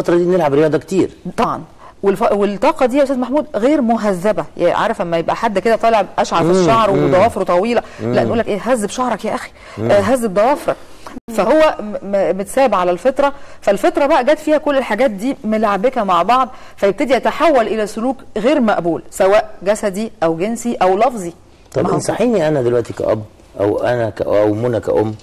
الفتره دي نلعب رياضه كتير طبعا والف... والطاقه دي يا استاذ محمود غير مهذبه يعني عارف اما يبقى حد كده طالع اشعر في الشعر وضوافره طويله لا نقول لك ايه هذب شعرك يا اخي آه هذب ضوافرك فهو م- م- متساب على الفطره فالفطره بقى جت فيها كل الحاجات دي ملعبكه مع بعض فيبتدي يتحول الى سلوك غير مقبول سواء جسدي او جنسي او لفظي طب ما هو- انصحيني انا دلوقتي كأب او انا ك... او منى كأم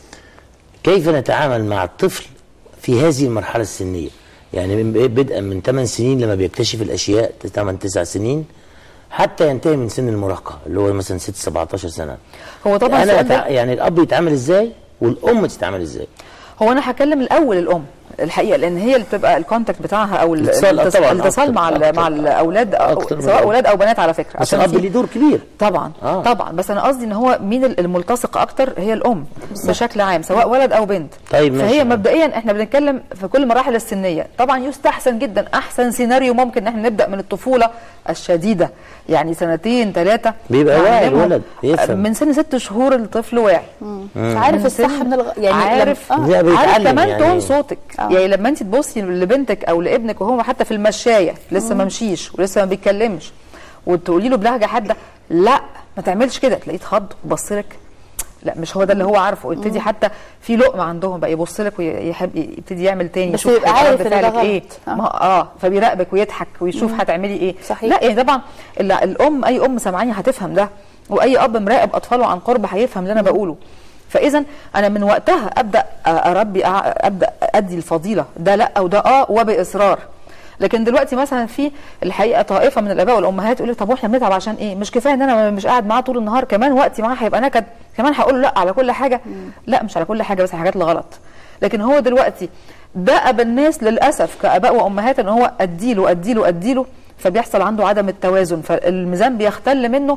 كيف نتعامل مع الطفل في هذه المرحله السنيه يعني من بدءا من 8 سنين لما بيكتشف الاشياء 8 9 سنين حتى ينتهي من سن المراهقه اللي هو مثلا 6 17 سنه هو طبعا انا السؤال ده أتع... يعني الاب يتعامل ازاي والام تتعامل ازاي هو انا هكلم الاول الام الحقيقه لان هي اللي بتبقى الكونتاكت بتاعها او ال- الاتصال، آه الاتص- طبعاً، الاتصال أكتر، مع ال- أكتر. مع الاولاد أو أكتر من سواء الأب. اولاد او بنات على فكره بس عشان الاب في- ليه دور كبير طبعا آه. آه. طبعا بس انا قصدي ان هو مين ال- الملتصق اكتر هي الام بشكل عام سواء ولد او بنت طيب ماشي. فهي مبدئيا احنا بنتكلم في كل المراحل السنيه طبعا يستحسن جدا احسن سيناريو ممكن ان احنا نبدا من الطفوله الشديده يعني سنتين ثلاثه بيبقى واعي الولد، يفهم. من سن ست شهور الطفل واعي عارف الصح من الغ... يعني عارف لما... لا، عارف بيتعلم كمان يعني. تون صوتك آه. يعني لما انت تبصي لبنتك او لابنك وهو حتى في المشايه لسه ما مشيش ولسه ما بيتكلمش وتقولي له بلهجه حاده لا ما تعملش كده تلاقيه اتخض وبص لك لا مش هو ده اللي هو عارفه يبتدي حتى في لقمه عندهم بقى يبص لك ويحب يبتدي يعمل تاني بس يشوف يبقى هيبقى عارف رد إن ده فعلك ايه غلط. آه. ما اه فبيراقبك ويضحك ويشوف هتعملي ايه صحيح. لا يعني طبعا ال- الام اي ام سامعاني هتفهم ده واي اب مراقب اطفاله عن قرب هيفهم اللي انا بقوله فاذا انا من وقتها ابدا اربي أع- ابدا ادي الفضيله ده لا وده اه وباصرار لكن دلوقتي مثلا في الحقيقه طائفه من الاباء والامهات يقول لك طب واحنا بنتعب عشان ايه مش كفايه ان انا مش قاعد معاه طول النهار كمان وقتي معاه هيبقى نكد كمان هقول له لا على كل حاجه لا مش على كل حاجه بس الحاجات الغلط لكن هو دلوقتي دأب الناس للاسف كاباء وامهات ان هو اديله اديله اديله فبيحصل عنده عدم التوازن فالميزان بيختل منه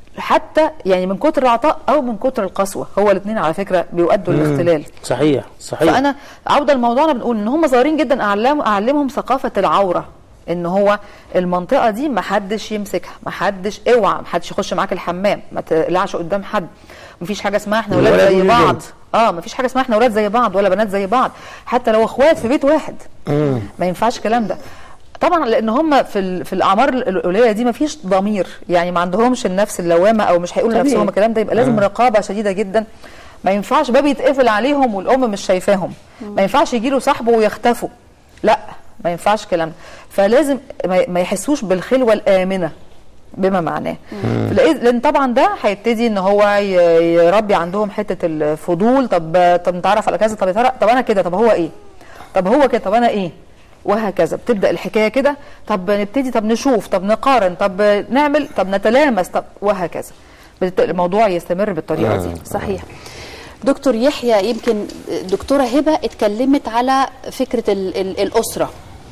حتى يعني من كتر العطاء او من كتر القسوه هو الاثنين على فكره بيؤدوا للاختلال صحيح صحيح فانا عوده لموضوعنا بنقول ان هم صغيرين جدا اعلم اعلمهم ثقافه العوره ان هو المنطقه دي ما حدش يمسكها ما حدش اوعى ما حدش يخش معاك الحمام ما تقلعش قدام حد مفيش حاجه اسمها احنا ولاد الولد زي والبنت. بعض اه مفيش حاجه اسمها احنا ولاد زي بعض ولا بنات زي بعض حتى لو اخوات في بيت واحد ما ينفعش الكلام ده طبعا لان هم في ال- في الاعمار القليله دي ما فيش ضمير يعني ما عندهمش النفس اللوامه او مش هيقولوا طبيعي. لنفسهم الكلام ده يبقى لازم رقابه شديده جدا ما ينفعش باب يتقفل عليهم والام مش شايفاهم ما ينفعش يجي له صاحبه ويختفوا لا ما ينفعش الكلام ده فلازم ما ما يحسوش بالخلوه الامنه بما معناه لأن لأن طبعا ده هيبتدي ان هو ي- يربي عندهم حته الفضول طب طب نتعرف على كذا طب يا ترى طب انا كده طب هو ايه طب هو كده طب انا ايه وهكذا بتبدا الحكايه كده طب نبتدي طب نشوف طب نقارن طب نعمل طب نتلامس طب وهكذا بت- الموضوع يستمر بالطريقه دي صحيح دكتور يحيى يمكن دكتورة هبة اتكلمت على فكرة ال ال الأسرة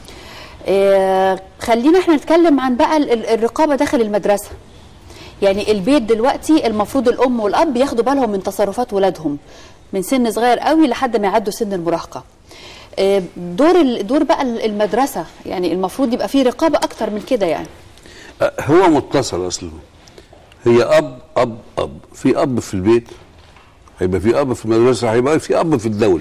اه خلينا احنا نتكلم عن بقى ال- ال- الرقابة داخل المدرسة يعني البيت دلوقتي المفروض الأم والأب ياخدوا بالهم من تصرفات ولادهم من سن صغير قوي لحد ما يعدوا سن المراهقة اه دور ال- دور بقى ال- المدرسة يعني المفروض يبقى فيه رقابة أكتر من كده يعني أه، هو متصل اصلا هي اب اب اب في اب في البيت هيبقى في اب في المدرسه هيبقى في اب في الدوله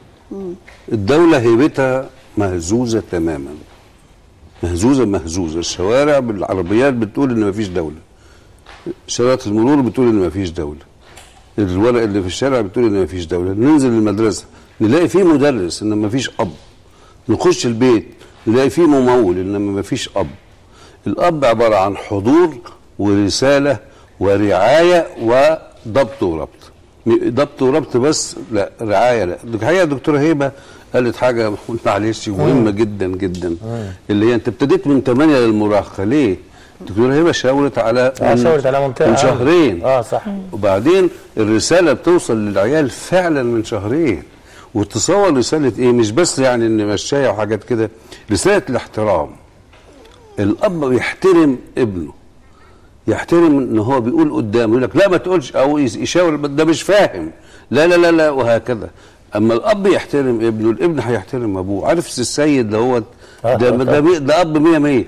الدوله هيبتها مهزوزه تماما مهزوزه مهزوزه الشوارع بالعربيات بتقول ان مفيش دوله شارات المرور بتقول ان مفيش دوله الورق اللي في الشارع بتقول ان مفيش دوله ننزل المدرسه نلاقي فيه مدرس انما مفيش اب نخش البيت نلاقي فيه ممول انما مفيش اب الاب عباره عن حضور ورساله ورعايه وضبط وربط م- ضبط وربط بس لا رعايه لا الحقيقه دكتوره هبه قالت حاجه معلش مهمه جدا جدا اللي هي انت ابتديت من 8 للمراهقه ليه؟ الدكتوره هبه شاورت على آه، من- شاورت على منطقة من آه. شهرين اه صح وبعدين الرساله بتوصل للعيال فعلا من شهرين وتصور رساله ايه مش بس يعني ان مشايه وحاجات كده رساله الاحترام الاب بيحترم ابنه يحترم ان هو بيقول قدامه يقول لك لا ما تقولش او يس- يشاور ده مش فاهم لا لا لا لا وهكذا اما الاب يحترم ابنه الابن هيحترم ابوه عارف السيد اللي هو آه، ده آه، ده, مي- ده اب 100 100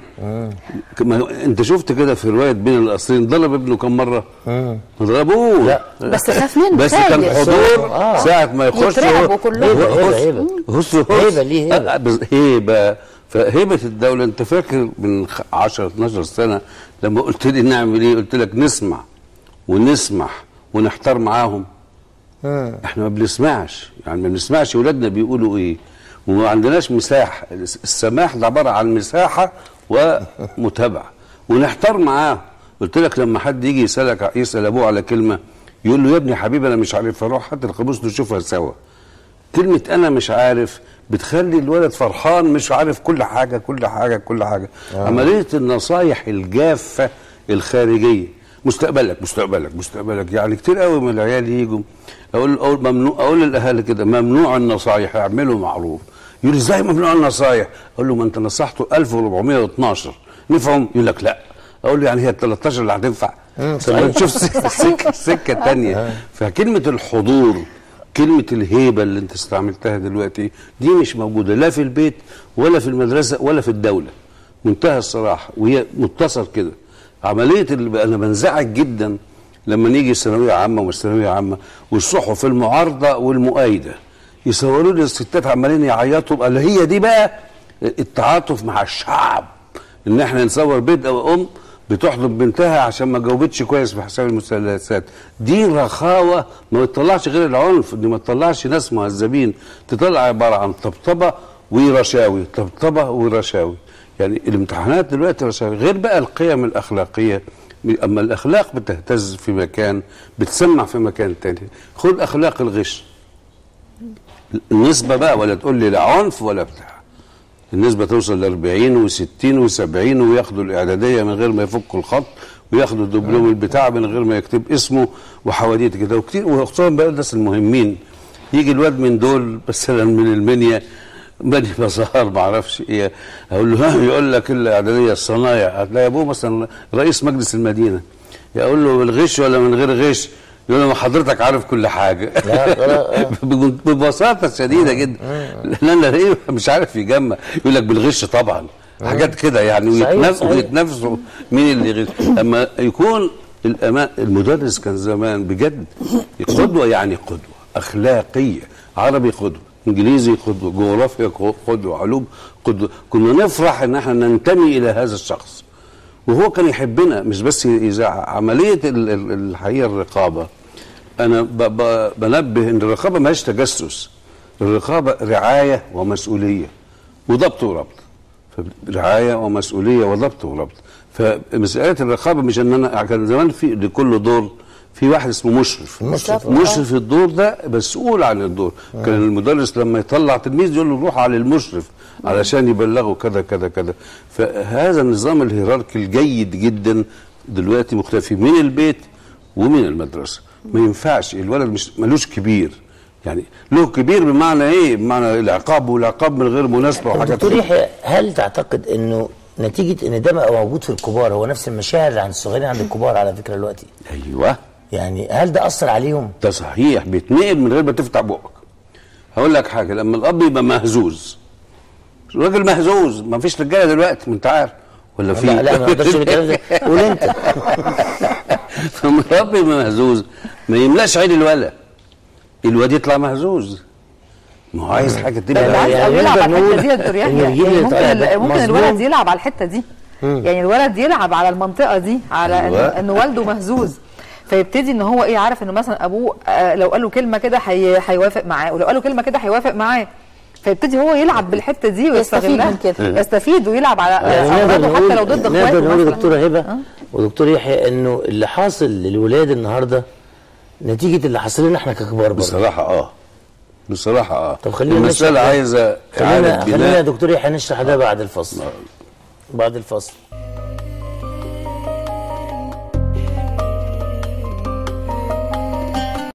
ما انت شفت كده في روايه بين القصرين ضرب ابنه كم مره؟ ما ضربوه لا. بس خاف منه بس كان خايف. حضور آه. ساعه ما يخش يترعبوا كلهم. هيبة هيبة هيبة هس هس هيبة ليه هيبة. آه، بس هيبة فهيبة الدولة أنت فاكر من خ- 10 12 سنة لما قلت لي نعمل إيه؟ قلت لك نسمع ونسمح ونحتار معاهم احنا ما بنسمعش يعني ما بنسمعش ولادنا بيقولوا ايه وما عندناش مساحه السماح ده عباره عن مساحه ومتابعه ونحتار معاه قلت لك لما حد يجي يسالك يسال ابوه على كلمه يقول له يا ابني حبيبي انا مش عارف اروح هات القاموس نشوفها سوا كلمة أنا مش عارف بتخلي الولد فرحان مش عارف كل حاجة كل حاجة كل حاجة آه. عملية النصايح الجافة الخارجية مستقبلك مستقبلك مستقبلك يعني كتير قوي من العيال يجوا أقول أقول ممنوع أقول للأهالي كده ممنوع النصايح اعملوا معروف يقول لي ازاي ممنوع النصايح؟ أقول له ما أنت نصحته 1412 نفهم يقول لك لا أقول له يعني هي ال 13 اللي هتنفع طب ما نشوف سكة, سكة, سكة تانية فكلمة الحضور كلمة الهيبة اللي انت استعملتها دلوقتي دي مش موجودة لا في البيت ولا في المدرسة ولا في الدولة منتهى الصراحة وهي متصل كده عملية اللي أنا بنزعج جدا لما نيجي ثانوية عامة ومش ثانوية عامة والصحف المعارضة والمؤايدة يصوروا لي الستات عمالين يعيطوا قال هي دي بقى التعاطف مع الشعب ان احنا نصور بنت او ام بتحضن بنتها عشان ما جاوبتش كويس في حساب المثلثات دي رخاوه ما بتطلعش غير العنف دي ما تطلعش ناس مهذبين تطلع عباره عن طبطبه ورشاوي طبطبه ورشاوي يعني الامتحانات دلوقتي رشاوي غير بقى القيم الاخلاقيه اما الاخلاق بتهتز في مكان بتسمع في مكان تاني خد اخلاق الغش النسبه بقى ولا تقول لي لا عنف ولا بتاع النسبة توصل ل 40 و60 و70 وياخدوا الإعدادية من غير ما يفكوا الخط وياخدوا الدبلوم البتاع من غير ما يكتب اسمه وحواديت كده وكتير وخصوصا بقى الناس المهمين يجي الواد من دول مثلا من المنيا بني بزار ما اعرفش ايه اقول له ها يقول لك الاعداديه الصنايع هتلاقي ابوه مثلا رئيس مجلس المدينه يقول له بالغش ولا من غير غش يقول له ما حضرتك عارف كل حاجه لا، لا، آه. ببساطه شديده جدا لان انا ايه مش عارف يجمع يقول لك بالغش طبعا حاجات كده يعني صحيح، ويتنافسوا صحيح. ويتنافسوا مين اللي يغش اما يكون الأمان المدرس كان زمان بجد قدوه يعني قدوه اخلاقيه عربي قدوه انجليزي قدوه جغرافيا قدوه علوم قدوه كنا نفرح ان احنا ننتمي الى هذا الشخص وهو كان يحبنا مش بس يزعق عمليه ال- ال- الحقيقه الرقابه انا ب- ب- بنبه ان الرقابه ماهيش تجسس الرقابه رعايه ومسؤوليه وضبط وربط رعايه ومسؤوليه وضبط وربط فمساله الرقابه مش ان انا كان زمان في لكل دور في واحد اسمه مشرف المشرف. مشرف الدور ده مسؤول عن الدور كان المدرس لما يطلع تلميذ يقول له روح على المشرف علشان يبلغه كذا كذا كذا فهذا النظام الهيراركي الجيد جدا دلوقتي مختفي من البيت ومن المدرسه ما ينفعش الولد مش ملوش كبير يعني له كبير بمعنى ايه بمعنى العقاب والعقاب من غير مناسبه طب وحاجات دكتور يحيى هل تعتقد انه نتيجه ان ده بقى موجود في الكبار هو نفس المشاعر اللي عند الصغيرين عند الكبار على فكره دلوقتي ايوه يعني هل ده اثر عليهم؟ ده صحيح بيتنقل من غير ما تفتح بقك هقول لك حاجه لما الاب يبقى مهزوز الراجل مهزوز ما فيش رجاله دلوقتي ما انت عارف ولا في لا لا ما اقدرش اقول الكلام ده قول انت فلما الاب يبقى مهزوز ما يملاش عين الولد الواد يطلع مهزوز ما هو عايز حاجه ده اللي تبقى عايز يعني أو يلعب نقدر على الحته نقول دي يا دكتور إن يحيى الجيل يعني اللي طالع ممكن ده ممكن مظلوم. الولد يلعب على الحته دي يعني الولد يلعب على المنطقه دي على انه أيوة. إن والده مهزوز فيبتدي ان هو ايه عارف انه مثلا ابوه آه، لو قال له كلمه كده هي- هيوافق معاه ولو قال له كلمه كده هيوافق معاه فيبتدي هو يلعب بالحته دي ويستغلها من كده. يستفيد ويلعب على يعني على نقدر اولاده حتى لو نقول ضد نقدر اخواته نقول يا مثلاً. دكتوره هبه ودكتور يحيى انه اللي حاصل للولاد النهارده نتيجه اللي حاصل لنا احنا ككبار برضه بصراحه اه بصراحه اه طب خلينا المساله نشرح ده. عايزه خلينا اعاده خلينا يا بناء دكتور يحيى نشرح ده بعد الفصل بعد الفصل